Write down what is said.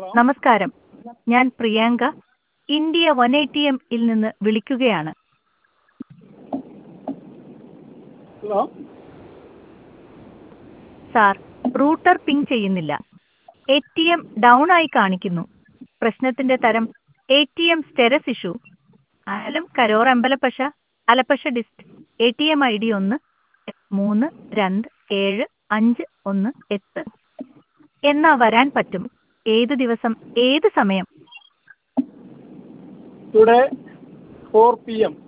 നമസ്കാരം ഞാൻ Priyanka India one eighty എമ്മിൽ നിന്ന് വിളിക്കുകയാണ് ഹലോ സാർ റൂട്ടർ പിങ് ചെയ്യുന്നില്ല എ ടി എം ഡൗൺ ആയി കാണിക്കുന്നു പ്രശ്നത്തിന്റെ തരം A T M status issue ആലം കരോർ Ambalappuzha Alappuzha dist A T M I D ഒന്ന് മൂന്ന് രണ്ട് ഏഴ് അഞ്ച് ഒന്ന് എട്ട് എന്നാ വരാൻ പറ്റും ഏത് ദിവസം ഏത് സമയം ടുഡേ ഫോർ പി എം